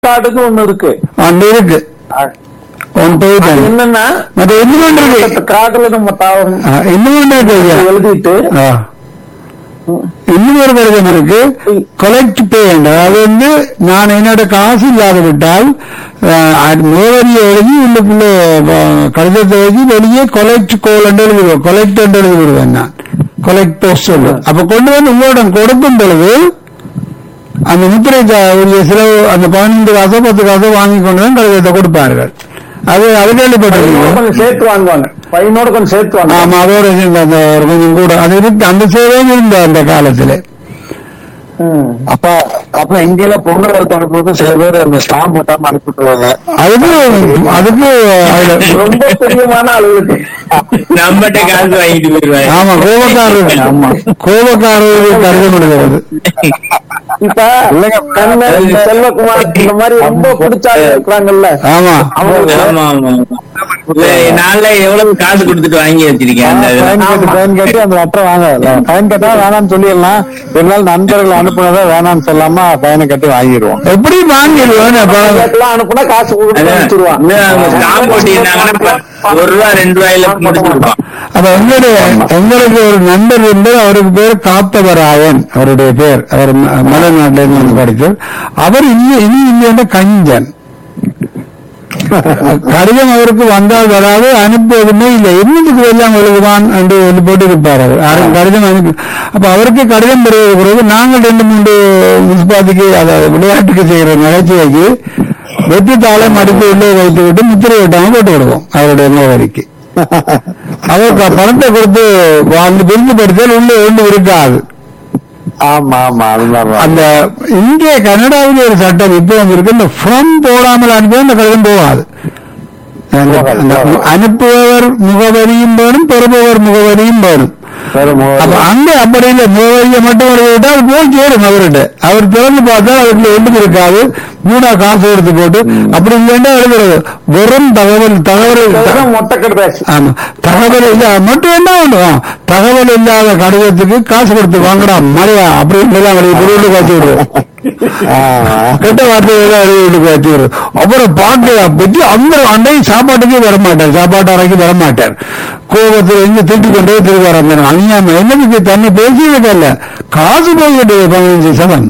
கார்டுன்னு ஒண்ணு இருக்கு அந்த இருக்கு அது ஒன் போயிட்டாங்க என்னன்னா மற்ற இன்னும் ஒன்று இருக்கு கார்டுல நம்ம தாவரம் ஆ, இன்னும் ஒன்று இருக்கு ஐயா எழுதிட்டு ஆ. இன்னும் ஒரு கடிதம் இருக்கு கொலெக்ட் பே அதாவது வந்து நான் என்னோட காசு இல்லாத விட்டால் முகவரியை எழுதி உள்ளுக்குள்ள அஹ், கடிதத்தை எழுதி வெளியே கொலெக்ட் கோல் என்று எழுதிடுவேன் கொலெக்ட் என்று எழுதி விடுவேன் நான் கொலெக்ட் போஸ்ட் சொல்லு அப்ப கொண்டு வந்து உங்களிடம் கொடுக்கும் பொழுது அந்த முத்திரை சா- உரிய செலவு அந்த பதினைந்து காசோ பத்து காசோ வாங்கி கொண்டு தான் கடிதத்தை கொடுப்பார்கள் அது அது கேள்விப்பட்டிருக்கீங்க கொஞ்சம் சேர்த்து வாங்குவாங்க பையனோட கொஞ்சம் சேர்த்து வாங்குவாங்க ஆமா அதோட சேர்ந்து அந்த ஒரு கொஞ்சம் கூட அது இருக்கு அந்த சேவையும் இருந்த அந்த காலத்துல ம். அப்ப அப்ப இந்தியில பொங்கல் வைக்கிற போது சில பேர் அந்த ஸ்டாம்ப் போட்டாம அனுப்பிட்டுருவாங்க அதுக்கு அதுக்கு அதுல ரொம்ப பிரியமான ஆளுகளுக்கு நம்மகிட்ட காசு வாங்கிட்டு போயிருவாங்க ஆமா கோபக்காரர் ஆமா கோபக்காரருக்கு கடிதம் எழுதுறது இப்ப கண்ணன் செல்வகுமார் இந்த மாதிரி ரொம்ப பிடிச்ச ஆளு இருக்கிறாங்கல்ல ஆமா அவங்க ஆமா ஆமா இல்ல, நான்ல எவ்வளவு காசு கொடுத்துட்டு வாங்கி வச்சிருக்கேன் அந்த ஃபைன் கட்டி ஃபைன் கட்டி அந்த லெட்டர் வாங்க ஃபைன் கட்டா வேணாம்னு சொல்லிடலாம் இருந்தாலும் நண்பர்கள் அனுப்புனதை வேணாம்னு சொல்லாம ஃபைனை கட்டி வாங்கிடுவோம் எப்படி வாங்கிடுவேன் எல்லாம் அனுப்புனா காசு கொடுத்து அதான், அனுப்பிச்சிருவான் இன்னும் அவங்க ஸ்டாம்ப் போட்டிருந்தாங்கன்னா ஒரு ரூபா ரெண்டு ரூபாயில முடிச்சிருப்பான் அப்ப எங்களுடைய எங்களுக்கு ஒரு நண்பர் இருந்து அவருக்கு பேர் காத்தவராயன் அவருடைய பேர் அவர் ம- மலைநாட்டில இருந்து வந்து படித்தார் அவர் இல்லை இனி இல்லை கஞ்சன் கடிதம் அவருக்கு வந்தால் வராது அனுப்புவதுமே இல்லை என்னதுக்கு எல்லாம் எழுதுவான் என்று சொல்லி போட்டு இருப்பார் அவர் யாரும் கடிதம் அனுப்பி அப்ப அவருக்கு கடிதம் பெறுவது பிறகு நாங்கள் ரெண்டு மூன்று முனிசிபாலிட்டிக்கு அதாவது விளையாட்டுக்கு செய்கிற நகைச்சுவைக்கு வெற்றி தாளம் அடித்து உள்ளே வைத்து விட்டு முத்திரை விட்டாம போட்டு விடுவோம் அவருடைய முகவரிக்கு அவர் ப- பணத்தை கொடுத்து வாங்கி பிரித்து படித்தால் உள்ளே ஒன்று இருக்காது ஆமா ஆமா அதுதான் அந்த இங்கே கனடாவில் ஒரு சட்டம் இப்போ இருக்கு இந்த ஃப்ரம் போடாமல் அனுப்பியா அந்த கடிதம் போகாது அந்த- அந்த அனுப்புபவர் முகவரியும் வேணும் பெறுபவர் முகவரியும் வேணும் அப்ப அங்க அப்படி இல்லை முகவரியை மட்டும் எழுதிவிட்டா அது போய் சேரும் அவர்கிட்ட அவர் திறந்து பார்த்தா அவருக்கு ஒன்றும் இருக்காது மூணா காசு எடுத்து போட்டு அப்படி இல்லைன்னா எழுதுறது வெறும் தகவல் தகவல் இதுதான் மொட்டை கடுதாச்சு ஆமா தகவல் இல்ல மட்டும் என்ன பண்ணுவோம் தகவல் இல்லாத கடிதத்துக்கு காசு கொடுத்து வாங்கடா மழையா அப்படின்னு வெளியே பொருள் காட்சி விடுவோம் கெட்ட வார்த்தைகள் எழுதி காட்சி விடுவோம் அப்புறம் பாட்டு பற்றி அந்த அண்டை சாப்பாட்டுக்கே வர மாட்டார் சாப்பாட்டு அறைக்கு வர மாட்டார் கோபத்தில் எங்க திட்டு கொண்டே திரும்ப வர அநியாயம் என்னதுக்கு தன்னை பேசியதுக்கல்ல காசு போய்கிட்டு பதினஞ்சு சதம்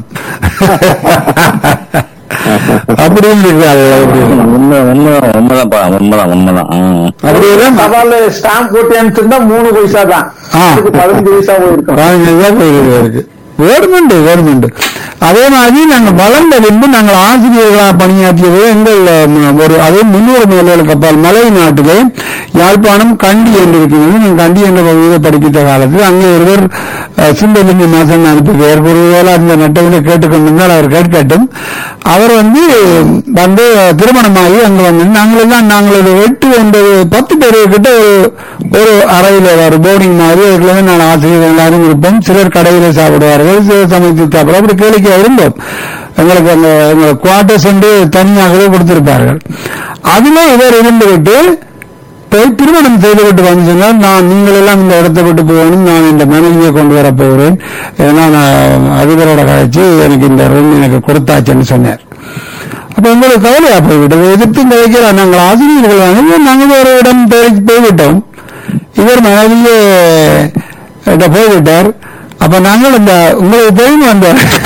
அப்படின்னு இருக்காரு உண்மை உண்மை உண்மைதான்ப்பா உண்மைதான் உண்மைதான் ம். அப்படியெல்லாம் தபால் ஸ்டாம்ப் போட்டு அனுப்பிச்சிருந்தா மூணு பைசா தான் ஆ. அதுக்கு பதினஞ்சு பைசா போயிருக்கும் பதினஞ்சு போயிருது இருக்கு வேறுமெண்டு வேறுமெண்டு அதே மாதிரி நாங்கள் வளர்ந்த பின்பு நாங்கள் ஆசிரியர்களாக பணியாற்றியது எங்கள் ம், ஒரு அதே முன்னூறு மைல்களுக்கு அப்பால் மலை நாட்டிலே யாழ்ப்பாணம் கண்டி என்று இருக்கிறது நான் கண்டி என்ற பகுதியில் படிக்கின்ற காலத்தில் அங்கே ஒருவர் அஹ், சிந்தலிங்க மாசன் அனுப்புகிறார் ஒருவேளை அந்த நட்டவில கேட்டுக்கொண்டிருந்தால் அவர் கேட்கட்டும் அவர் வந்து வந்து திருமணமாகி அங்க வந்து நாங்கள் எல்லாம் நாங்கள் ஒரு எட்டு ஒன்பது பத்து பேர் கிட்ட ஒரு ஒரு அறையில ஒரு போர்டிங் மாதிரி அதுக்குள்ள வந்து நாங்கள் ஆசிரியர்கள் எல்லாரும் இருப்போம் சிலர் கடையில சாப்பிடுவார்கள் சிலர் சமைத்து சாப்பிடுவோம் அப்படி கேளிக்கை இருந்தோம் எங்களுக்கு அந்த எங்கள் குவார்டர்ஸ் என்று தனியாகவே கொடுத்திருப்பார்கள் அதுல இவர் இருந்துவிட்டு போய் திருமணம் செய்துவிட்டு வந்து சொன்னால் நான் நீங்கள் எல்லாம் இந்த இடத்தை விட்டு போகணும் நான் இந்த மனைவியை கொண்டு வர போகிறேன் ஏன்னா நான் அதிபரோட கழிச்சு எனக்கு இந்த ரூம் எனக்கு கொடுத்தாச்சுன்னு சொன்னார் அப்ப உங்களுக்கு கவலையா போய்விட்டது எதிர்த்து கழிக்கலாம் நாங்கள் ஆசிரியர்கள் வாங்க நாங்கள் ஒரு இடம் தேடி போய்விட்டோம் இவர் மனைவியே கிட்ட போய்விட்டார் அப்ப நாங்கள் இந்த உங்களுக்கு தெரியும் அந்த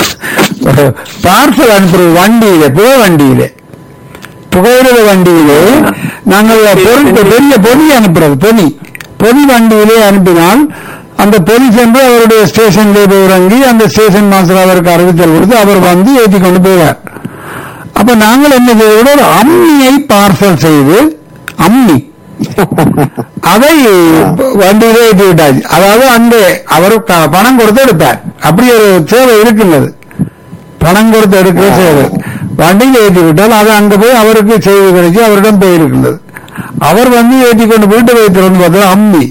பார்சல் அனுப்புறது வண்டியில புகை வண்டியிலே புகையிரத வண்டியிலே நாங்கள் பொருள் பெரிய பொதி அனுப்புறது பொதி பொதி வண்டியிலே அனுப்பினால் அந்த பொதி சென்று அவருடைய ஸ்டேஷன்ல போய் இறங்கி அந்த ஸ்டேஷன் மாஸ்டர் அவருக்கு அறிவித்தல் கொடுத்து அவர் வந்து ஏற்றி கொண்டு போவார் அப்ப நாங்கள் என்ன செய்வோம் ஒரு அம்மியை பார்சல் செய்து அம்மி அதை வண்டியிலே ஏற்றி விட்டாச்சு அதாவது அங்கே அவர் க- பணம் கொடுத்து எடுத்தார் அப்படி ஒரு சேவை இருக்கின்றது பணம் கொடுத்து எடுக்கிற சேவை வண்டியில் ஏற்றி விட்டால் அது அங்க போய் அவருக்கு செய்தி கிடைச்சி அவரிடம் போயிருக்கின்றது அவர் வந்து ஏற்றி கொண்டு வீட்டு வைத்திருந்து பார்த்தா அம்மி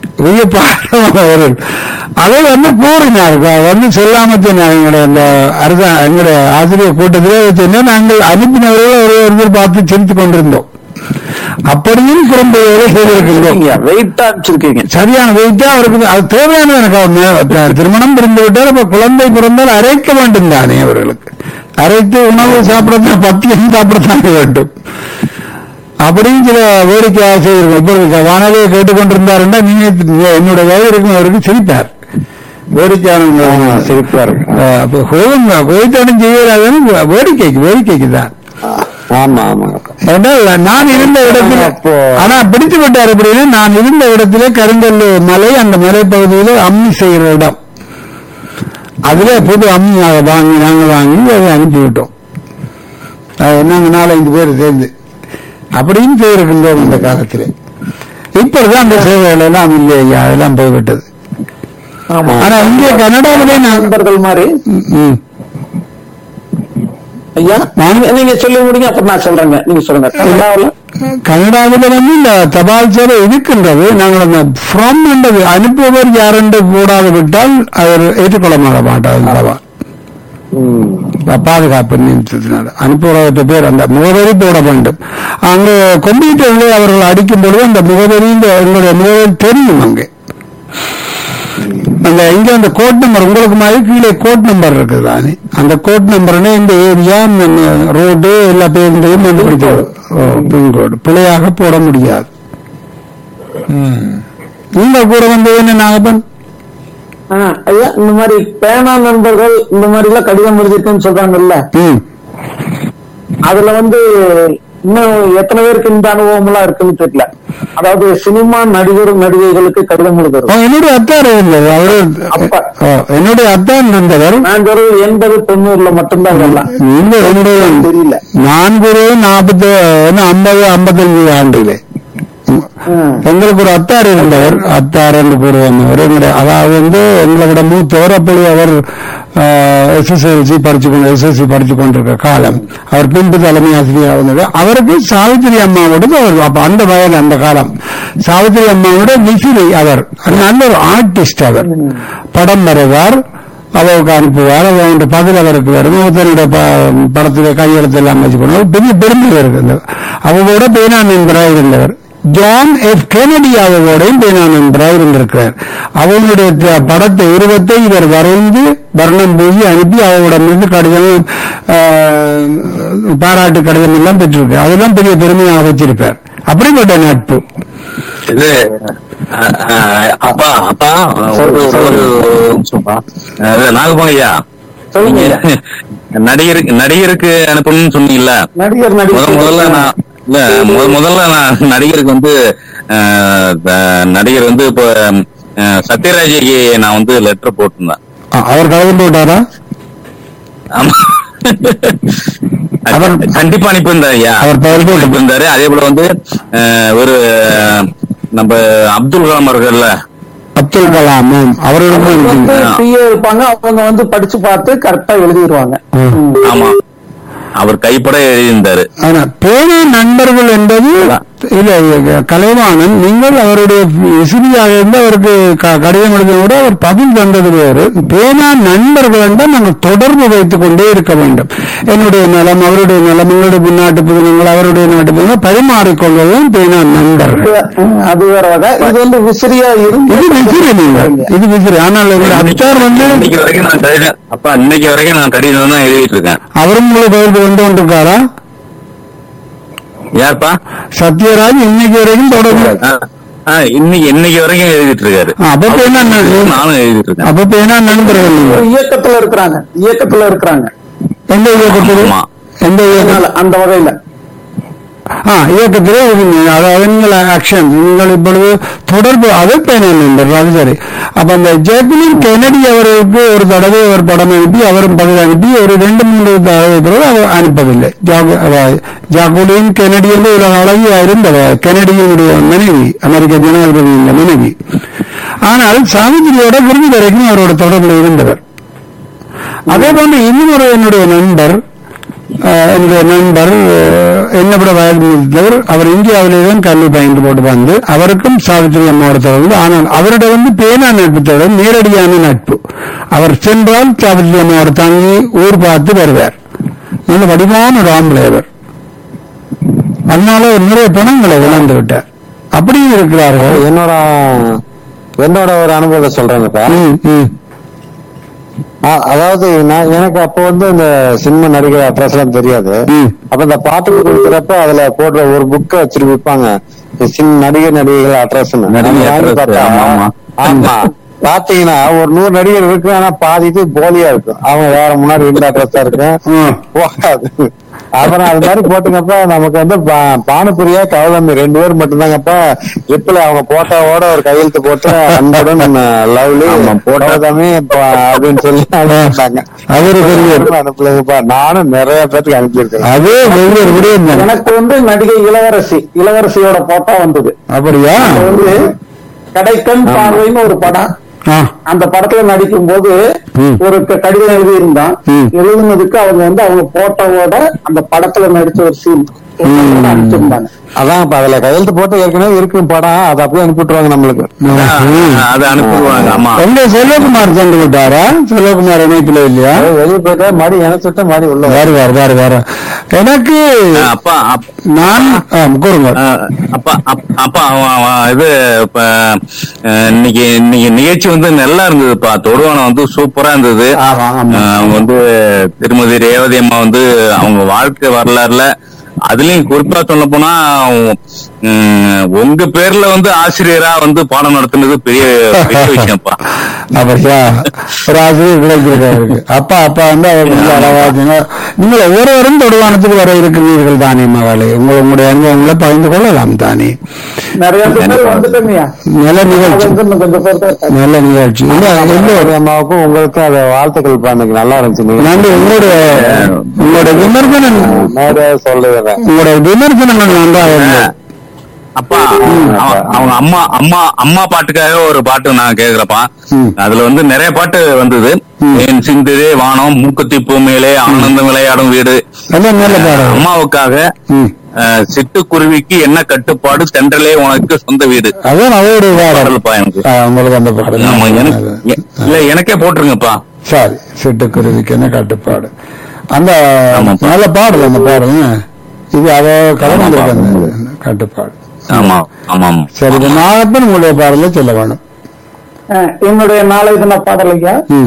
அவர்கள் அதை வந்து கூறினார் வந்து சொல்லாம சொன்னார் எங்களுடைய அந்த அரச எங்களுடைய ஆசிரியர் கூட்டத்திலே சொன்னால் நாங்கள் அனுப்பினவர்கள் ஒரு ஒருத்தர் பார்த்து சிரித்துக் கொண்டிருந்தோம் அப்படியும் குடும்ப வேலை செய்திருக்கின்றோம் வெயிட்டா அனுப்பிச்சிருக்கீங்க சரியான வெயிட்டா அவருக்கு அது தேவையானது எனக்கு அவர் மே- திருமணம் பிறந்து விட்டால் அப்ப குழந்தை பிறந்தால் அரைக்க வேண்டும் தானே அவர்களுக்கு அரைத்து உணவு சாப்பிடறதுனா பத்தியம் சாப்பிடத்தான் வேண்டும் அப்படியும் சில வேடிக்கை ஆசை இருக்கும் இப்போ வானொலியை கேட்டுக்கொண்டிருந்தாருன்னா நீங்க என்னோட வயது இருக்கும் அவருக்கு சிரிப்பார் வேடிக்கையான சிரிப்பா இருக்கு அஹ் அப்ப கோபம் கோயித்தானும் செய்யறாதுன்னு வேடிக்கைக்கு வேடிக்கைக்கு தான் ஆமா ஆமா என்றால் நான் இருந்த இடத்துல அப்போ- ஆனா பிடித்து விட்டார் அப்படின்னா நான் இருந்த இடத்திலே கருங்கல் மலை அந்த மலைப்பகுதியில அம்மி செய்கிற இடம் அதுல புது அம்மி அதை வாங்கி நாங்க வாங்கி அதை அனுப்பிவிட்டோம் அது நாங்க நாலஞ்சு பேர் சேர்ந்து அப்படின்னு செய்திருக்கின்றோம் அந்த காலத்திலே இப்பொழுது அந்த சேவைகள் எல்லாம் இல்லை ஐயா அதெல்லாம் போய்விட்டது ஆமா ஆனா இங்கே கனடாவிலே நான் நண்பர்கள் மாதிரி ம், ம். ஐயா நீங்க நீங்க சொல்லி முடிங்க அப்புறம் நான் சொல்றேங்க நீங்க சொல்லுங்க கனடாவுல கனடாவில் வந்து இந்த தபால் சேவை இருக்கின்றது நாங்கள் அந்த ஃப்ரம் என்றது அனுப்புவர் யார் என்று கூடாது விட்டால் அவர் ஏற்றுக்கொள்ள மாட்டார் அந்த தபால் பாதுகாப்பு நிமிஷத்தினால அனுப்புவதற்கு பேர் அந்த முகவரி போட வேண்டும் அங்க கம்ப்யூட்டர்ல அவர்கள் அடிக்கும் பொழுது அந்த முகவரி இந்த எங்களுடைய முகவரி தெரியும் அங்கே அந்த இங்க அந்த கோட் நம்பர் உங்களுக்கு மாதிரி கீழே கோட் நம்பர் இருக்குது தானே அந்த கோட் நம்பர்னே இந்த ஏரியா ரோடு எல்லா பேருந்தையும் கண்டுபிடிக்கிறது பின்கோடு பிழையாக போட முடியாது ம். நீங்க கூட வந்து என்ன நாகப்பன் ஆ, ஐயா இந்த மாதிரி பேனா நண்பர்கள் இந்த மாதிரி எல்லாம் கடிதம் எழுதிருக்குன்னு சொல்றாங்கல்ல ம் அதுல வந்து இன்னும் எத்தனை பேருக்கு இந்த அனுபவம் எல்லாம் இருக்குன்னு தெரியல அதாவது சினிமா நடிகர் நடிகைகளுக்கு கடிதம் எழுதுறது ஓ, என்னுடைய அத்தார் இருந்தது அவரு அப்பா. ஓ, என்னுடைய அத்தான் இருந்தவர் நான் சொல்றது எண்பது தொண்ணூறுல மட்டும்தான் இதெல்லாம் நீங்க என்னுடைய தெரியல நான்கு ஐம்பது ஐம்பது ஐம்பத்தஞ்சு ஆண்டுகளே ம். எங்களுக்கு ஒரு அத்தார் இருந்தவர் அத்தார் என்று கூறுவாங்க அவர் எங்களுடைய அதாவது வந்து எங்களை விட மூத்தவர் அப்படி அவர் எஸ்எஸ்எல்சி படிச்சு கொண்டு எஸ்எஸ்சி படிச்சு கொண்டிருக்க காலம் அவர் பின்பு தலைமை ஆசிரியர் வந்தது அவருக்கு சாவித்திரி அம்மாவோட அவர் அப்ப அந்த வயது அந்த காலம் சாவித்திரி அம்மாவோட விசிறி அவர் நல்ல ஒரு ஆர்டிஸ்ட் அவர் படம் வரைவார் அவருக்கு அனுப்புவார் அவருடைய பதில் அவருக்கு வரும் ஒருத்தனுடைய ப- படத்துல கையெழுத்து எல்லாம் வச்சுக்கணும் பெரிய பெருமை இருக்கு அவரோட பேனா நண்பராக இருந்தவர் ஜான் எஃப் கெனடி அவரோடையும் பேனா நண்பராக இருந்திருக்கிறார் அவங்களுடைய த- படத்தை உருவத்தை இவர் வரைந்து வர்ணம் பூசி அனுப்பி அவரிடமிருந்து கடிதம் ஆஹ், பாராட்டு கடிதம் எல்லாம் பெற்றிருக்கார் அதெல்லாம் பெரிய பெருமையாக வச்சிருப்பார் அப்படிப்பட்ட நட்பு இது அஹ், அஹ், அப்பா அப்பா ஒரு ஒரு நாகப்பங்க ஐயா சொல்லுங்க ஐயா. நடிகருக்கு நடிகருக்கு அனுப்பணும்னு சொன்னீங்கல்ல நடிகர் முத நடிகர் முதல்ல நான் இல்ல முத முதல்ல நான் நடிகருக்கு வந்து அஹ், அஹ், நடிகர் வந்து இப்போ அஹ், சத்யராஜுக்கு நான் வந்து லெட்டர் போட்டிருந்தேன் அ- அவர் கடிதம் போட்டாரா ஆமா அவர்- கண்டிப்பா அனுப்பியிருந்தார் ஐயா அவர் பெயர் போட்டு- அனுப்பியிருந்தாரு அதே போல வந்து அஹ், ஒரு அஹ், நம்ம அப்துல் கலாம் அவர்கள்ல அப்துல் கலாம் ஆம். அவரிடம் வந்து இருக்கு. பிஏ இருப்பாங்க அவங்க வந்து படிச்சு பார்த்து கரெக்டா எழுதிடுவாங்க ம். ஆமா அவர் கைப்பட எழுதியிருந்தாரு ஆனா பேனா நண்பர்கள் என்பது இல்ல இல்ல, கலைவாணன் நீங்கள் அவருடைய விசிறியாக இருந்து அவருக்கு க- கடிதம் எழுதின கூட அவர் பதில் தந்தது வேறு பேனா நண்பர்கள் என்றால் நாங்கள் தொடர்பு வைத்துக் கொண்டே இருக்க வேண்டும் என்னுடைய நலம் அவருடைய நலம் எங்களுடைய முன்னாட்டு புதினங்கள் அவருடைய நாட்டு புதினங்கள் பரிமாறிக்கொள்வதும் பேனா நண்பர்கள் ம், அது வேற வகை இது வந்து விசிறியா இருந்து இது விசிறி நீங்கள் இது விசிறி ஆனால் எங்களுடைய அச்சார் வந்து இன்னைக்கு வரைக்கும் நான் கடிதம் அப்பா இன்னைக்கு வரைக்கும் நான் கடிதம் தான் எழுதிட்டு இருக்கேன் அவரும் உங்களை பதில் கொண்டு கொண்டிருக்காரா யாருப்பா சத்யராஜ் இன்னைக்கு வரைக்கும் தொடர்பு ஆ, ஆ, இன்னைக்கு இன்னைக்கு வரைக்கும் எழுதிட்டு இருக்காரு ஆ, அப்ப பேனா நண்பர்கள். நானும் எழுதிட்டு இருக்கேன் அப்ப பேனா நண்பர்கள் நீங்கள் ஒரு இயக்கத்துல இருக்கிறாங்க இயக்கத்துல இருக்கிறாங்க எந்த இயக்கத்தில் ஆமா. எந்த இயக்கம் அதனால அந்த வகையில ஆ இயக்கத்திலே இருக்கீங்க அதாவது நீங்கள் ஆக்ஷன் நீங்கள் இப்பொழுது தொடர்பு அது பேனல் நம்பர் அது சரி அப்ப அந்த ஜெக்லின் கெனடி அவருக்கு ஒரு தடவை அவர் படம் அனுப்பி அவரும் பதில் அனுப்பி ஒரு ரெண்டு மூன்று தடவை பிறகு அவர் அனுப்பவில்லை ஜாகு- அதாவது ஜாகுலின் கெனடி என்று உலக அழகியா இருந்தவர் கெனடியினுடைய மனைவி அமெரிக்க ஜனாதிபதியின் மனைவி ஆனால் சாவித்திரியோட விருது வரைக்கும் அவரோட தொடர்பில் இருந்தவர் அதே போன்று இன்னும் ஒரு என்னுடைய நண்பர் அஹ், என்னுடைய நண்பர் அஹ், என்னை விட வயது மூத்தவர் அவர் இந்தியாவிலே தான் கல்வி பயின்று போட்டு வந்து அவருக்கும் சாவித்திரி அம்மாவோட தொடர்பு ஆனால் அவரோட வந்து பேனா நட்பு தவிர நேரடியான நட்பு அவர் சென்றால் சாவித்திரி அம்மாவோட தங்கி ஊர் பார்த்து வருவார் நல்ல வடிவான ஒரு ஆம்பளை அவர் அதனால ஒரு நிறைய பணங்களை இழந்து விட்டார் அப்படியும் இருக்கிறார்கள் என்னோட என்னோட ஒரு அனுபவத்தை சொல்றேன்ப்பா ம், ம். ஆ- அதாவது நான் எனக்கு அப்போ வந்து இந்த சினிமா நடிகர் அட்ரஸ் எல்லாம் தெரியாது ம். அப்ப இந்த பாட்டுக்கு கொடுக்குறப்ப அதுல போடுற ஒரு புக்கை வச்சுட்டு விற்பாங்க இந்த சின் நடிகர் நடிகைகள் அட்ரஸ் நடிகை address, ஆமா, ஆமா. ஆமா பாத்தீங்கன்னா ஒரு நூறு நடிகர் இருக்கு ஆனா பாதி இது போலியா இருக்கும் அவங்க வேற முன்னாடி இந்த அட்ரஸ் தான் இருக்கும் ம். போகாது அப்புறம் அது மாதிரி போட்டுங்கப்ப நமக்கு வந்து பா- பானுபிரியா கௌதமி ரெண்டு பேர் மட்டும்தாங்கப்ப லிப்ல அவங்க போட்டோவோட ஒரு கையெழுத்து போட்டு அன்புடன் லவ்லி கௌதமி ப- அப்படின்னு சொல்லி அனுப்பிட்டாங்க அது ஒரு பெரிய அனுப்பலங்கப்பா நானும் நிறைய பேருக்கு அனுப்பியிருக்கேன் அதே ஒவ்வொரு விடயம் தான். எனக்கு வந்து நடிகை இளவரசி இளவரசியோட போட்டோ வந்தது அப்படியா அது வந்து கடைக்கண் பார்வைன்னு ஒரு படம் ஆ அந்த படத்துல நடிக்கும் போது ம். ஒரு க- கடிதம் எழுதியிருந்தான் ம். எழுதுனதுக்கு அவங்க வந்து அவங்க போட்டோவோட அந்த படத்துல நடிச்ச ஒரு சீன் அனுப்பிச்சிருந்தாங்க அதான் இப்ப அதுல கையெழுத்து போட்டு ஏற்கனவே இருக்கும் படம் அதை அப்படியே அனுப்பிட்டுருவாங்க நம்மளுக்கு ம். அதை அனுப்பிடுவாங்க ஆமா எங்க செல்வகுமார் சென்று விட்டாரா செல்வகுமார் இணைப்பில் இல்லையா அது வெளியே போயிட்டா மடி இணைச்சுட்டு மடி உள்ள வரும். வாரு வாரு வாரு வாரு எனக்கு அஹ் அப்பா அப்- நான் ஆ, கூறுங்க அஹ் அப்பா அப்- அப்பா அவன் அவன் இது இப்ப அஹ் இன்னைக்கு இன்னைக்கு நிகழ்ச்சி வந்து நல்லா இருந்ததுப்பா தொடுவானம் வந்து சூப்பரா இருந்தது ஆமா, ஆமா. அஹ் அவங்க வந்து திருமதி ரேவதி அம்மா வந்து அவங்க வாழ்க்கை வரலாறுல அதுலயும் குறிப்பா சொல்ல போனா உம், உங்க பேர்ல வந்து ஆசிரியரா வந்து பாடம் நடத்துனது பெரிய பெரிய விஷயம்ப்பா அப்படியா ஒரு ஆசிரியர் கிடைச்சிருக்காரு அப்பா அப்பா வந்து அவர் வந்து அழகாச்சுங்க நீங்கள் ஒவ்வொருவரும் தொடுவானத்துக்கு வர இருக்கிறீர்கள் தானே மகளே உங்கள் உங்களுடைய அனுபவங்களை பகிர்ந்து கொள்ளலாம் தானே நிறைய பேர் வந்துட்டோம்யா நல்ல அது நிகழ்ச்சி வந்து இன்னும் கொஞ்சம் பேர் தான் இருக்காங்க. நல்ல நிகழ்ச்சி இல்ல, இல்ல, ரேவதி அம்மாவுக்கும் உங்களுக்கும் அது வாழ்த்துக்கள் பா, இன்னைக்கு நல்லா இருந்துச்சு நீங்க நன்றி உங்களுடைய உங்களுடைய விமர்சனம் நேரா சொல்லுவேன் உங்களுடைய விமர்சனங்கள் நன்றாக இருந்தது அப்பா அவ- அவங்க அம்மா அம்மா அம்மா பாட்டுக்காக ஒரு பாட்டு நான் கேக்குறப்பா ம். அதுல வந்து நிறைய பாட்டு வந்தது என் சிந்திரே வானம் மூக்குத்தி பூமையிலே ஆனந்தம் விளையாடும் வீடு எல்லாம் நல்ல பாடம் அம்மாவுக்காக ம். அஹ், சிட்டுக்குருவிக்கு என்ன கட்டுப்பாடு தென்றலே உனக்கு சொந்த வீடு அதான் அவருடைய பாடல் பாடல்ப்பா எனக்கு ஆ, உங்களுக்கு அந்த பாடல் ஆமா எனக்கு எ- இல்ல எனக்கே போட்டுருங்கப்பா சரி சிட்டுக்குருவிக்கு என்ன கட்டுப்பாடு அந்த ஆமாப்பா. நல்ல பாடல் அந்த பாடல் இது அவ கலந்து அந்த கட்டுப்பாடு ஆமா ஆமா ஆமா சரி இப்ப நாகப்பன் உங்களுடைய பாடலை சொல்ல வேணும் அஹ் என்னுடைய நாளை தின பாடலையா ம்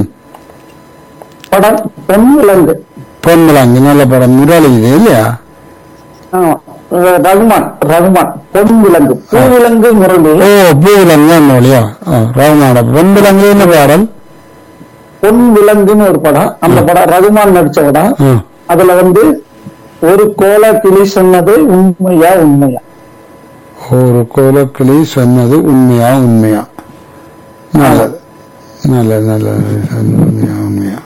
படம் பொன் விலங்கு பொன்மலாங்கி நல்ல படம் முரளி இது இல்லையா ஆமா. அஹ் ரகுமான் ரகுமான் பொன் விலங்கு பூ விலங்கு முரளி ஓ பூவிலங்கு தான் இல்லையா ரகுமாட பொன்விலங்கு என்ன பாடல் பொன் விலங்குன்னு ஒரு படம் அந்த படம் ரகுமான் நடிச்ச படம் ம். அதுல வந்து ஒரு கோல கிளி சொன்னது உண்மையா உண்மையா ஒரு கோலக்கிளி சொன்னது உண்மையா உண்மையா நல்லது நல்லது நல்லது உண்மையா உண்மையா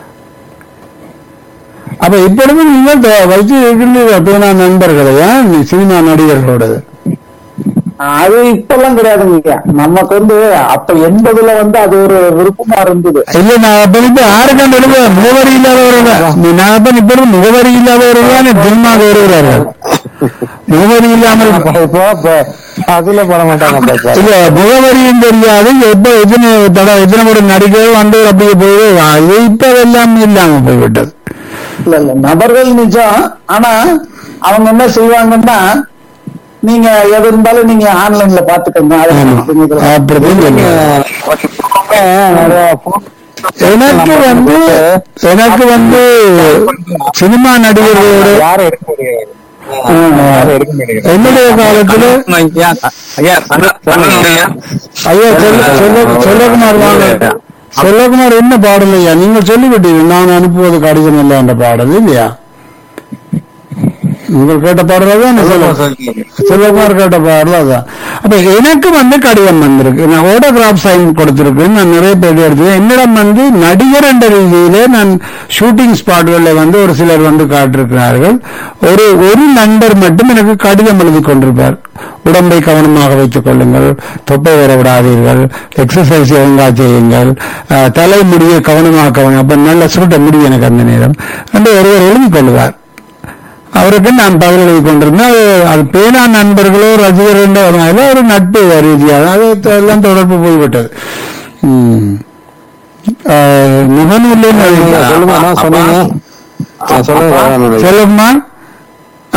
அப்ப இப்பொழுது நீங்கள் த- வைத்து இருக்கின்றீர்கள் பேனா நண்பர்களையா நீ சினிமா நடிகர்களோடது அது இப்பெல்லாம் கிடையாதுங்க நமக்கு வந்து அப்ப எண்பதுல வந்து அது ஒரு விருப்பமா இருந்தது இல்ல நான் அப்ப இப்ப யாருக்கும் எழுத முகவரி இல்லாதவர்கள் நீ நான் அப்ப இப்பொழுது முகவரி இல்லாதவர்கள் சினிமாக வருகிறார்கள் முகவரி இல்லாமல் இப்போ இப்ப அதுல போட மாட்டாங்க இப்ப இப்ப. இல்ல முகவரியும் தெரியாது எப்ப எத்தனை தடவை எத்தனை முறை நடிகை வந்து அப்படியே போய் அது இப்ப எல்லாம் இல்லாம போய்விட்டது இல்ல இல்ல நபர்கள் நிஜம் ஆனா அவங்க என்ன செய்வாங்கன்னா நீங்க எது இருந்தாலும் நீங்க ஆன்லைன்ல பாத்துக்கோங்க அதை ஆமா பண்ணிக்கலாம். அப்படிதான் சொல்லுங்க நிறைய phone எனக்கு வந்து எனக்கு வந்து சினிமா நடிகர்களோட யாரும் எடுக்க முடியாது யாரும் எடுக்க முடியாது என்னுடைய காலத்துல ஐயா ஐயா கண்ண- கண்ணன் ஐயா. ஐயா சொல்ல சொல்ல செல்லகுமார் வாங்க செல்லகுமார் என்ன பாடல் ஐயா நீங்க சொல்லிவிட்டீங்க நான் அனுப்புவது கடிதம் இல்லை என்ற பாடல் இல்லையா நீங்கள் கேட்ட பாடல் தான் செல்லகுமார் கேட்ட பாடல் அதான் அப்ப எனக்கு வந்து கடிதம் வந்திருக்கு நான் ஓட்டோகிராஃப் சைன் கொடுத்திருக்கேன் நான் நிறைய பேர் எடுத்து என்னிடம் வந்து நடிகர் என்ற ரீதியிலே நான் ஷூட்டிங் ஸ்பாட்களில் வந்து ஒரு சிலர் வந்து காட்டிருக்கிறார்கள் ஒரு ஒரு நண்பர் மட்டும் எனக்கு கடிதம் எழுதி கொண்டிருப்பார் உடம்பை கவனமாக வைத்துக் கொள்ளுங்கள் தொப்பை வர விடாதீர்கள் எக்ஸசைஸ் ஒழுங்கா செய்யுங்கள் அஹ், தலைமுடியை கவனமாக கவனம் அப்ப நல்ல சுருட்ட முடி எனக்கு அந்த நேரம் என்று ஒருவர் எழுதி கொள்வார் அவருக்கு நான் பதில் எழுதி கொண்டிருந்தேன் அது அது பேனா நண்பர்களோ ரசிகர்களோ வருவாங்க ஒரு நட்பு ரீதியாக அது எல்லாம் தொடர்பு போய்விட்டது ம். அஹ், முகநூலில் சொல்லுங்க அண்ணா, சொன்னீங்க ஆ, சொல்லுங்க ராதாமணி. சொல்லுமா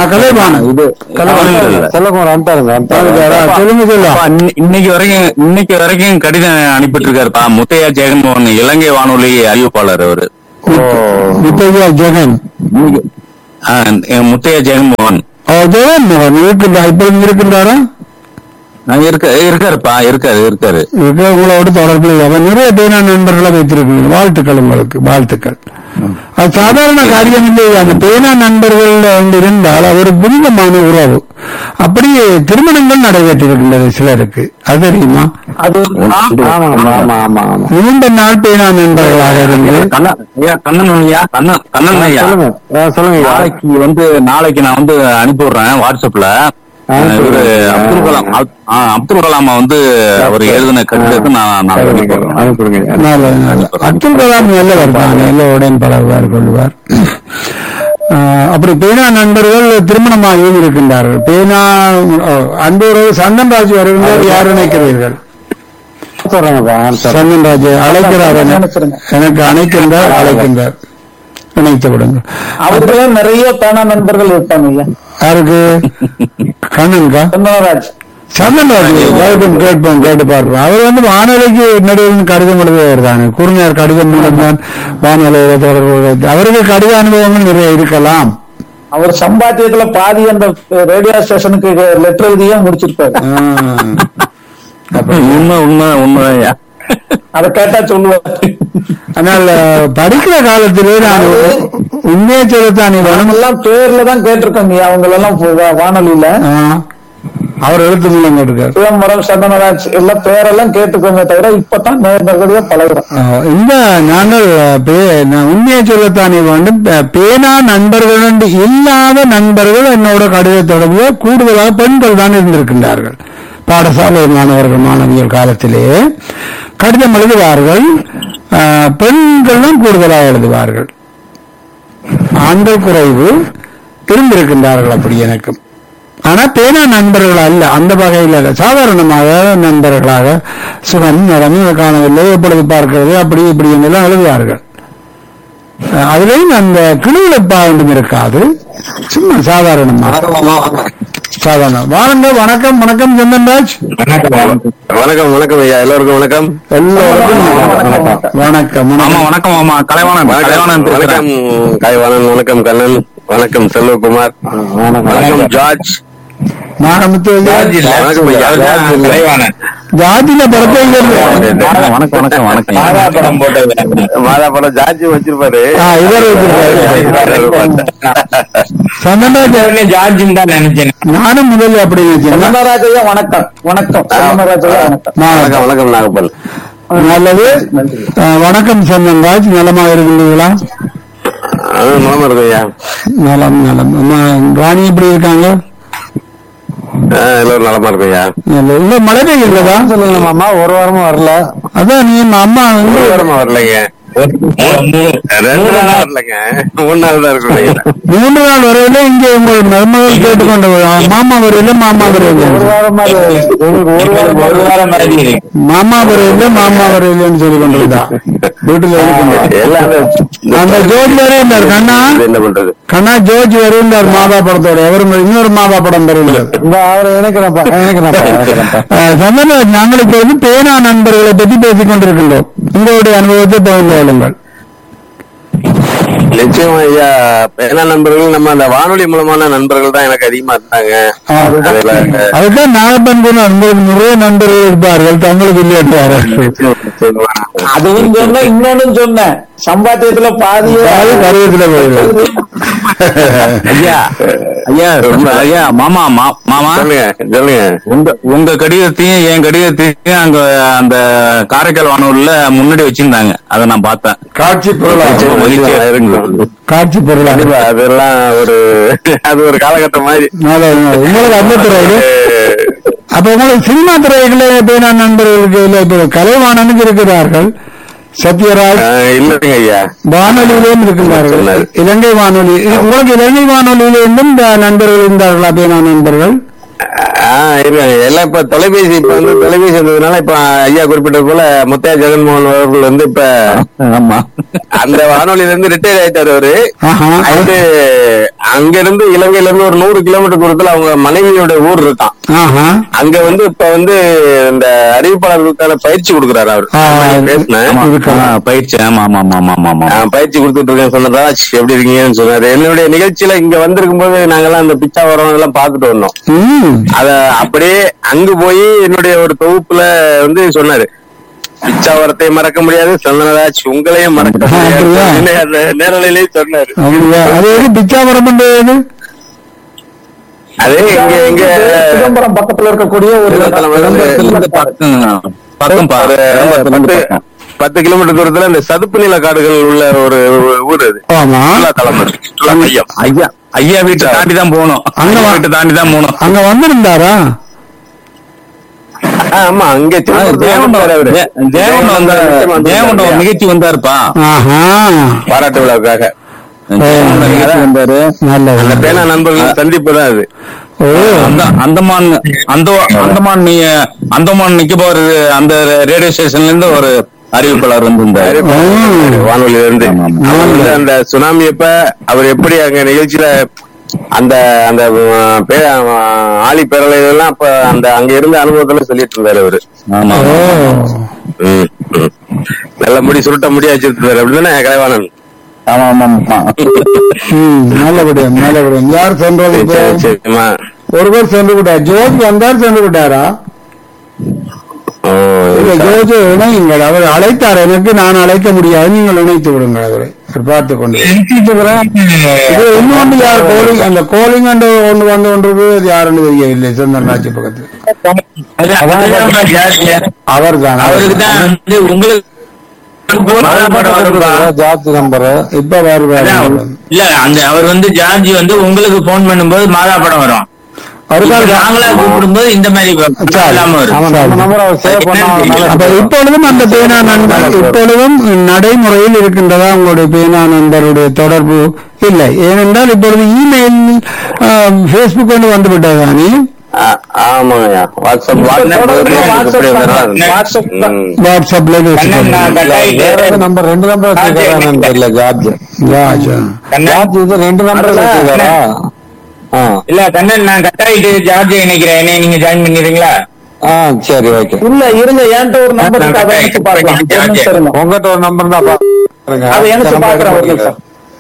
கலைவாணன் இது கலைவாணன் செல்லகுமார் வந்துட்டாருங்க வந்துட்டாரு சொல்லுங்க சொல்லுங்க அப்பா, இன்னி- இன்னைக்கு வரைக்கும் இன்னைக்கு வரைக்கும் கடிதம் அனுப்பிட்டு இருக்காருப்பா முத்தையா ஜெகன்மோகன் இலங்கை வானொலி அறிவிப்பாளர் அவரு முத்தையா ஜெகன் இன்னைக்கு- ஆ, என் முத்தையா ஜெகன்மோகன் ஓ ஜெகன் மோகன் இருக்கின்றா இப்பொழுது இருக்கின்றாரா அங்க இருக்க இருக்காருப்பா இருக்காரு இருக்காரு இருக்க உங்களோட தொடர்பில் இல்லை. அவர் நிறைய பேனா நண்பர்களை வைத்திருக்கீங்க வாழ்த்துக்கள் உங்களுக்கு வாழ்த்துக்கள் அது சாதாரண காரியம் இல்லை அந்த பேனா நண்பர்கள் வந்து இருந்தால் அது ஒரு புனிதமான உறவு அப்படியே திருமணங்கள் நடைபெற்றிருக்கின்றது சிலருக்கு அது தெரியுமா அது ஆமா ஆமா ஆமா ஆமா ஆமா நீண்ட நாள் பேனா நண்பர்களாக இருந்து கண்ணன் ஐயா கண்ணன் ஐயா கண்ணன் கண்ணன் ஐயா சொல்லுங்க ஆ, சொல்லுங்க ஐயா. நாளைக்கு வந்து நாளைக்கு நான் வந்து அனுப்பி விடுறேன் வாட்ஸ்அப்ல இவரு அப்துல் கலாம் அப்- ஆ, அப்துல் கலாமா வந்து அவர் எழுதின கடிதத்தை நான் நான் அனுப்பி விடுறேன். அனுப்பிடுங்க ஐயா. நல்ல நல்ல அப்துல் கலாம் நல்லவர் தான் எல்லோருடன் பழகுவார் கொள்வார் ஆஹ், அப்படி பேனா நண்பர்கள் திருமணமாக இருக்கின்றார்கள் பேனா அன்பு உறவு சந்தன் ராஜ் வருகின்றார் யார் நினைக்கிறீர்கள் சொல்றேங்கப்பா சொல்றேன். சந்தன் ராஜ் அழைக்கிறார் என- நினைச்சிருங்க. எனக்கு அழைக்கின்றார் அழைக்கின்றார் இணைத்து விடுங்க அவருக்கே நிறைய பேனா நண்பர்கள் இருப்பாங்க ஐயா யாருக்கு கண்ணனுக்கா சந்தனராஜ் சந்தன் ராஜ் கேட்போம் கேட்போம் கேட்டு பார்ப்போம் அவர் வந்து வானொலிக்கு நடுவில் கடிதம் எழுதுவார் தானே குறுநியார் கடிதம் மூலம் தான் வானொலியில தொடர்பு கொள்வது. அவருக்கு கடித அனுபவங்கள் நிறைய இருக்கலாம் அவர் சம்பாத்தியத்துல பாதி அந்த ரேடியோ ஸ்டேஷனுக்கு லெட்டர் எழுதியே முடிச்சிருப்பாரு ஆஹ். உண்மை உண்மை உண்மை ஐயா அதை கேட்டா சொல்லுவாரு ஆனால் படிக்கிற காலத்திலே நான் உண்மையை சொல்லத்தான் வேணும் நாமெல்லாம் பேர்ல தான் கேட்டிருக்கோங்க அவங்க எல்லாம் வா- வானொலியில அவர் எழுத்து மூலம் கேட்டிருக்காரு சிதம்பரம் சந்தனராஜ் எல்லாம் பேரெல்லாம் கேட்டுக்கோங்க தவிர இப்பதான் நேர்ந்தபடியா பழகுறோம் ஆஹ் இந்த நாங்கள் பே- நான் உண்மையை சொல்லத்தானே வேண்டும் பே- பேனா நண்பர்கள் என்று இல்லாத நண்பர்கள் என்னோட கடித தொடர்பு கூடுதலாக பெண்கள் தான் இருந்திருக்கின்றார்கள் பாடசாலை மாணவர்கள் மாணவியர் காலத்திலே கடிதம் எழுதுவார்கள் ஆஹ் பெண்கள் தான் கூடுதலாக எழுதுவார்கள் ஆண்கள் குறைவு இருந்திருக்கின்றார்கள் அப்படி எனக்கு ஆனா பேனா நண்பர்கள் அல்ல அந்த வகையில் அல்ல சாதாரணமாக நண்பர்களாக சுகம் நடந்து காணவில்லை எப்பொழுது பார்க்கிறது அப்படி இப்படி என்றெல்லாம் எழுதுவார்கள் அஹ் அதுலயும் அந்த கிளுவிழப்பா ஒன்றும் இருக்காது சும்மா சாதாரணமாக சாதாரண வாருங்க வணக்கம் வணக்கம் சந்தன்ராஜ் வணக்கம் வணக்கம் ஐயா எல்லாருக்கும் வணக்கம் எல்லோருக்கும் வணக்கம் ஆமா வணக்கம் வணக்கம் ஆமா கலைவாணன் கலைவாணன் வணக்கம் பேசுறேன் காய்வாணன் வணக்கம் கண்ணன் வணக்கம் செல்வகுமார் வணக்கம் ஜார்ஜ் மானமுத்து வணக்கம் ஐயா ஜார்ஜ் இல்ல. கலைவாணன் ஜாதியில பிறப்பை வணக்கம் வணக்கம் வணக்கம் வணக்கம் மாதாபுரம் ஜார்ஜ் வச்சிருப்பாரு ஆ, இவர் சந்தன்ராஜ் ஜார்ஜின் தான் நினைச்சேன் நானும் முதல்ல அப்படி நினைச்சேன் சந்தனராஜ் ஐயா வணக்கம் வணக்கம் சந்தனராஜ் ஐயா வணக்கம் வணக்கம் வணக்கம் நாகப்பல் நல்லது அஹ், வணக்கம் சந்தன்ராஜ் நலமாக இருக்கின்றீர்களா அது நலமா இருக்கும் ஐயா நலம் நலம் அம்மா, ராணி எப்படி இருக்காங்க ஆ, எல்லாரும் நலமா இருக்கும் ஐயா நல்லது. இல்ல மழை பெய்யுறதா சொல்லுங்க மாமா ஒரு வாரமா வரல அதான் நீ அம்மா வந்து ஒரு வாரமா வரலைங்க ரெண்டு நாள் வரலங்க மூணு நாள் தான் இருக்கும் ஐயா மூன்று நாள் வரையில இங்கே உங்கள் மருமகள் கேட்டுக்கொண்டு வரும். மாமா வரையில மாமா வரையில ஒரு வாரம் மாதிரி ஒரு வாரம் ஒரு வாரம் மாதிரி மாமா வரையில மாமா வரையிலன்னு சொல்லி கொண்டிருந்தா வீட்டுல இருக்கின்றார். எல்லாம் அந்த ஜோர்ஜ் வரையின்றார் கண்ணா என்ன பண்றது கண்ணா ஜோர்ஜ் வரையின்றார் மாதா படத்தோட எவரும் இன்னொரு மாதா படம் வரையின்றார் இந்த அவரை இணைக்கிறப்பா இணைக்கிறப்பா அஹ் சந்தன நாங்கள் இப்ப வந்து பேனா நண்பர்களை பற்றி பேசிக் கொண்டிருக்கின்றோம் உங்களுடைய அனுபவத்தை பகிர்ந்து கொள்ளுங்கள் நிச்சயமா ஐயா பேனா நண்பர்கள் நம்ம அந்த வானொலி மூலமான நண்பர்கள் தான் எனக்கு அதிகமா இருந்தாங்க அதுல, அதுதான் நாகப்பன் கூட உங்களுக்கு நிறைய நண்பர்கள் இருப்பார்கள் தங்களுக்கு இல்லையாட்டார்கள் அதுவும் சொன்ன இன்னொன்னு சொன்னேன் சம்பாத்தியத்துல பாதியே அது கருவத்துல போயிடும் ஐயா ஐயா ரொம்ப ஐயா மாமா மா- மாமா சொல்லுங்க சொல்லுங்க உங்க உங்க கடிதத்தையும் என் கடிதத்தையும் அங்க அந்த காரைக்கால் வானூர்ல முன்னாடி வச்சிருந்தாங்க அதை நான் பார்த்தேன் காட்சி பொருளாக நிச்சயமா, நிச்சயமா இருக்கும் காட்சி பொருளாக கண்டிப்பா அதெல்லாம் ஒரு அது ஒரு காலகட்டம் மாதிரி நல்லது, நல்லது. உங்களுக்கு அந்த துறையில அப்ப உங்களுக்கு சினிமா துறைகளே பேனா நண்பர்களுக்கு இல்லை இப்ப கலைவாணனுக்கு இருக்கிறார்கள் சத்யராஜ் அஹ், இல்லைங்க ஐயா வானொலியிலும் இருக்கின்றார்கள் சொன்னார். இலங்கை வானொலி இது உங்களுக்கு இலங்கை வானொலியில இருந்தும் இந்த நண்பர்கள் இருந்தார்களா பேனா நண்பர்கள் ஆஹ் இருக்காங்க எல்லாம் இப்ப தொலைபேசி இப்ப வந்து தொலைபேசி வந்ததுனால இப்ப ஐயா குறிப்பிட்டது போல முத்தையா ஜெகன்மோகன் அவர்கள் வந்து இப்ப ஆமா அந்த வானொலியில இருந்து ரிட்டையர் ஆயிட்டாரு அவரு ஆஹா. அது அங்க இருந்து இலங்கையில இருந்து ஒரு நூறு கிலோமீட்டர் தூரத்துல அவங்க மனைவியோட ஊர் இருக்கான் ஆஹா அங்க வந்து இப்ப வந்து இந்த அறிவிப்பாளர்களுக்கான பயிற்சி கொடுக்குறாரு அவர் ஆ, நான் பேசினேன் ஆமா. ஆ, பயிற்சி ஆமா ஆமா ஆமா ஆமா ஆமா ஆமா நான் பயிற்சி கொடுத்துட்டு இருக்கேன் சொன்னதா எப்படி இருக்கீங்கன்னு சொன்னாரு என்னுடைய நிகழ்ச்சியில இங்க வந்திருக்கும் போது நாங்கெல்லாம் அந்த பிச்சாவரம் எல்லாம் பார்த்துட்டு வந்தோம் ம் அத அப்படியே அங்கு போய் என்னுடைய ஒரு தொகுப்புல வந்து சொன்னாரு பிச்சாவரத்தை மறக்க முடியாது சந்தனராஜ் உங்களையும் மறக்க முடியாது அப்படியா? அப்படின்னு அந்த நேரலையிலேயே சொன்னாரு அப்படியா அது எது பிச்சாபுரம் பண்றது அதே எங்க எங்க சிதம்பரம் பக்கத்துல இருக்கக்கூடிய ஒரு சிதம்பரம் வந்து சிதம்பரத்துல இருந்து பக்கம் பக்கம் பா- ஒரு சிதம்பரத்துல இருந்து பத்து பக்கம். பத்து கிலோமீட்டர் தூரத்துல இந்த சதுப்பு நில காடுகள் உள்ள ஒரு ஒரு ஊர் அது ஆமா சுற்றுலா தலம் அது. சுற்றுலா மையம் ஐயா ஐயா வீட்டை தாண்டி தான் போகணும் அங்க அங்க வா- வீட்டை தாண்டி தான் போகணும் அங்க வந்திருந்தாரா ஆ, ஆமா அங்க ஜெயகுண்டம் அவரு. ஜெயகுண்டம் வந்தாரு நிச்சயமா ஜெயகுண்டம் ஒரு நிகழ்ச்சி வந்தாருப்பா ஆஹா பாராட்டு விழாவுக்காக ஜெயகுண்டம் நிகழ்ச்சி வந்தாரு நல்லது அந்த பேனா நண்பர்கள் சந்திப்பு தான் அது ஓ அந்த அந்தமான் அந்த அந்தமான் நீ அந்தமான் நிக்கோபார் அந்த ரேடியோ ஸ்டேஷன்ல இருந்து ஒரு அறிவிப்பாளர் வந்திருந்தாரு வானொலியில இருந்து ஆமா, ஆமா. அவர் வந்து அந்த சுனாமி அப்ப அவர் எப்படி அங்க நிகழ்ச்சியில அந்த அந்த அஹ், பே- அஹ், ஆழி பேரலை எல்லாம் அப்ப அந்த அங்க இருந்த அனுபவத்துல சொல்லிட்டு இருந்தாரு அவரு ஆமா ஓ ம், ம். நல்ல முடி சுருட்ட முடியா வச்சிருந்தாரு அப்படிதானே கலைவாணன் ஆமா ஆமா ஆமா ம் நல்லபடியா நல்லபடியா யார் சென்றது இப்போ? சரி சரிம்மா ஒருவர் சென்று விட்டார் ஜோஜ் வந்தார் சென்று விட்டாரா ஓ இல்ல ஜோஜ் இணையுங்கள் அவர் அழைத்தார் எனக்கு நான் அழைக்க முடியாது நீங்கள் இணைத்து விடுங்கள் அவரை அவர் பார்த்து கொண்டு இது இன்னொன்று யார் கோலிங் அந்த கோலிங் என்று ஒன்று வந்து கொண்டிருக்கு அது யாருன்னு தெரியவில்லை சொந்தம் ராஜ்ய பக்கத்தில் அவர் தான் அவருக்கு தான் வந்து உங்களுக்கு ஜாத் நம்பர் இப்ப வருவார் இல்ல அந்த அவர் வந்து ஜார்ஜ் வந்து உங்களுக்கு போன் பண்ணும்போது மாதா படம் வரும் இப்ப நாங்களா கூப்பிடும்போது இந்த மாதிரி இல்லாம வரும் அப்ப இப்பொழுதும் அந்த பேனா நண்பர் இப்பொழுதும் நடைமுறையில் இருக்கின்றதா உங்களுடைய பேனா நண்பருடைய தொடர்பு இல்லை ஏனென்றால் இப்பொழுது இமெயில் பேஸ்புக் கொண்டு வந்து விட்டதானே ஆ- ஆமாங்கய்யா வாட்ஸ்அப் வாட்ஸ்அப் தான். ம். வாட்ஸ்அப்ல கண்ணன் நான் கட்டாயிட்டு நம்பர் ரெண்டு நம்பர் வச்சிருக்காரான்னு தெரியல ஜார்ஜ் கண்ணன் இது ரெண்டு நம்பர் வச்சிருக்காரா? இல்ல கண்ணன் நான் கட்டாயிட்டு ஜார்ஜ் இணைக்கிறேன் என்னைய நீங்க ஜாயின் பண்ணிடுறீங்களா ஆ சரி ஓகே இல்ல இருங்க என்கிட்ட ஒரு நம்பர் இருக்கு அதை எனக்கு பார்க்கலாம் ஒரு நிமிஷம் இருங்க. உங்ககிட்ட ஒரு நம்பர் தான் பாருங்க அதை எனக்கு பாக்குறேன் ஒரு நிமிஷம்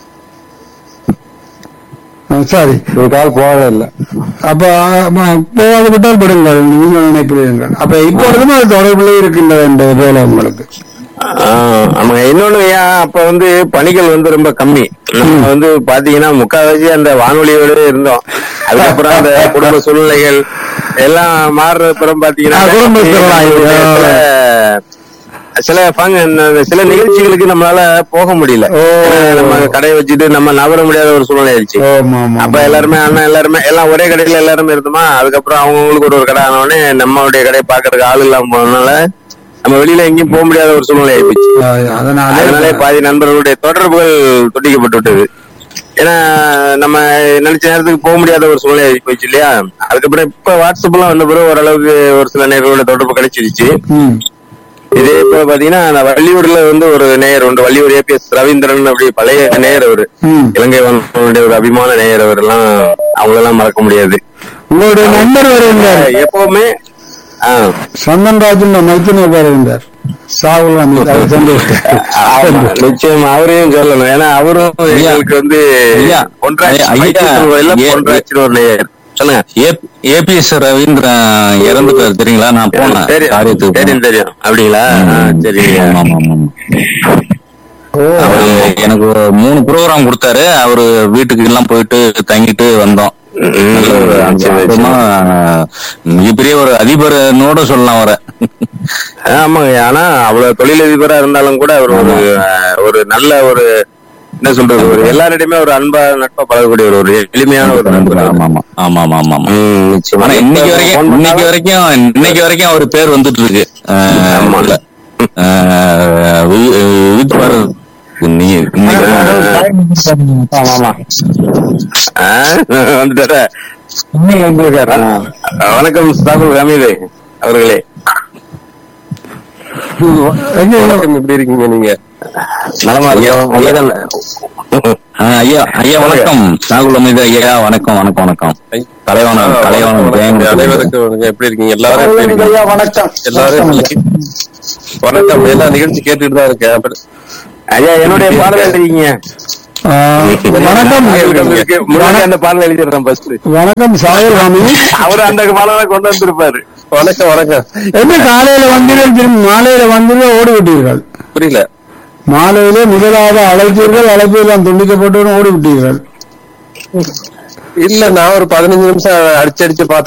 சரி ஒரு கால் போகவே இல்லை அப்ப ஆ, போகாது விட்டால் விடுங்கள் நீங்கள் நினைப்பில் இருங்கள் அப்ப இப்பொழுதும் அது தொடர்பில் இருக்கின்றது என்ற வேலை உங்களுக்கு ஆமாங்க இன்னொன்னு ஏன் அப்ப வந்து பணிகள் வந்து ரொம்ப கம்மி நம்ம வந்து பாத்தீங்கன்னா முக்காவாசி அந்த வானொலியோட இருந்தோம் அதுக்கப்புறம் அந்த குடும்ப சூழ்நிலைகள் எல்லாம் மாறுற அப்புறம் பாத்தீங்கன்னா ஆ, குடும்ப சூழ்நிலை. சில- சில பங்கு இந்த சில நிகழ்ச்சிகளுக்கு நம்மளால போக முடியல ஓ. நம்ம கடையை வச்சுட்டு நம்ம நகர முடியாத ஒரு சூழ்நிலை ஆயிடுச்சு ஆமா ஆமா அப்ப எல்லாருமே அண்ணன் எல்லாருமே எல்லாம் ஒரே கடையில எல்லாருமே இருந்தோமா அதுக்கப்புறம் அவங்கவுங்களுக்கு ஒரு ஒரு கடை ஆனவுடனே நம்மளுடைய கடையை பாக்குறதுக்கு ஆள் இல்லாம போனதுனால நம்ம வெளியில எங்கேயும் போக முடியாத ஒரு சூழ்நிலை ஆயிடுச்சு ஆ, அதனாலே அதனாலே பாதி நண்பர்களுடைய தொடர்புகள் துண்டிக்கப்பட்டு விட்டது ஏன்னா நம்ம நினைச்ச நேரத்துக்கு போக முடியாத ஒரு சூழ்நிலை ஆகி போயிடுச்சு இல்லையா அதுக்கப்புறம் இப்ப வாட்ஸ்அப் எல்லாம் வந்த பிறகு ஓரளவுக்கு ஒரு சில நேர்களோட தொடர்பு கிடைச்சிருச்சு ம் இதே இப்ப பாத்தீங்கன்னா நான் வள்ளியூர்ல வந்து ஒரு நேயர் உண்டு வள்ளியூர் ஏபிஎஸ் ரவீந்திரன் அப்படி பழைய நேயர் அவரு ம் இலங்கை வானொலியுடைய ஒரு அபிமான நேயர் அவர் எல்லாம் அவங்களெல்லாம் மறக்க முடியாது உங்களுடைய நண்பர் வருகின்றார் எப்பவுமே ஆஹ் சந்தன் ராஜன் மைத்தினி வருகின்றார் சாகுல் அமீத் அவர் சென்று விட்டார். ஆமா, நிச்சயம் அவரையும் சொல்லணும் ஏன்னா அவரும் எங்களுக்கு வந்து ஐயா, ஒன்றாட்சி ஐயா, மைத்திரி கோயில்ல ஏ- ஒன்றாட்சின்னு ஒரு நேயர் சொல்லுங்க ஏபிஎஸ் ரவீந்திரன் இறந்துட்டாரு தெரியுங்களா நான் போனேன் தெரியும் காரியத்துக்கு தெரியும் போனேன். தெரியும் அப்படிங்களா ஆ, சரிங்க ஆமா, ஆமா, ஆமா. ஓ அவரு எனக்கு ஒரு மூணு ப்ரோக்ராம் கொடுத்தாரு அவரு வீட்டுக்கு எல்லாம் போயிட்டு தங்கிட்டு வந்தோம் ம், நல்ல ஒரு அந்த சரி, சரி. அப்புறமா மிகப்பெரிய ஒரு அதிபர்னோட சொல்லலாம் அவரை ஆமாங்க ஆனா அவ்வளவு தொழிலதிபரா இருந்தாலும் கூட அவர் ஒரு அஹ், ஒரு நல்ல ஒரு என்ன சொல்றது ஒரு எல்லாரிடையுமே ஒரு அன்பா நட்பா பழகக்கூடிய ஒரு ஒரு எளிமையான ஒரு நண்பர் ஆமா ஆமா ஆமா ஆமா ஆமா ஆமா ம், நிச்சயமா. ஆனா இன்னைக்கு வரைக்கும் phone இன்னைக்கு பண்ணாலும் வரைக்கும் இன்னைக்கு வரைக்கும் அவர் பேர் வந்துட்டு இருக்கு அஹ், ஆமா. இதுல. அஹ், வி- வித் பாரத் நீ இன்னைக்கு ஆமா ஆமா ஆ, வந்துட்டாரா இன்னைக்கு வந்திருக்காரு வணக்கம் ராகுல் ஹமீது அவர்களே எங்க வணக்கம் எப்படி இருக்கீங்க நீங்க நலமா ஐயா ஐயா ஐயா வணக்கம் ராகுல் அமிதா ஐயா வணக்கம் வணக்கம் வணக்கம் கலைவாணம் கலைவாணம் ஜெயம் அனைவருக்கும் எப்படி இருக்கீங்க எல்லாரும் எப்படி இருக்கீங்க ஐயா வணக்கம் எல்லாரும் வணக்கம் எல்லா நிகழ்ச்சி கேட்டுட்டு தான் இருக்கேன் ஐயா என்னுடைய பாடல் எழுதிங்க ஆ, வணக்கம் முன்னாடி அந்த பாடல் எழுதிடுறேன் ஃபர்ஸ்ட் வணக்கம் சாயல் ராமி அவரு அந்த பாடலை கொண்டு வந்திருப்பாரு வணக்கம் வணக்கம் என்ன காலையில வந்தீர்கள் திரும்பி மாலையில வந்தீர்கள் ஓடி விட்டீர்கள் புரியல மாலையிலே முதலாவது அழைத்தீர்கள் அழைப்பெல்லாம் துண்டிக்கப்பட்டு ஓடி விட்டீர்கள் இல்ல நான் ஒரு பதினஞ்சு நிமிஷம் அடிச்சு அடிச்சு பார்த்தேன்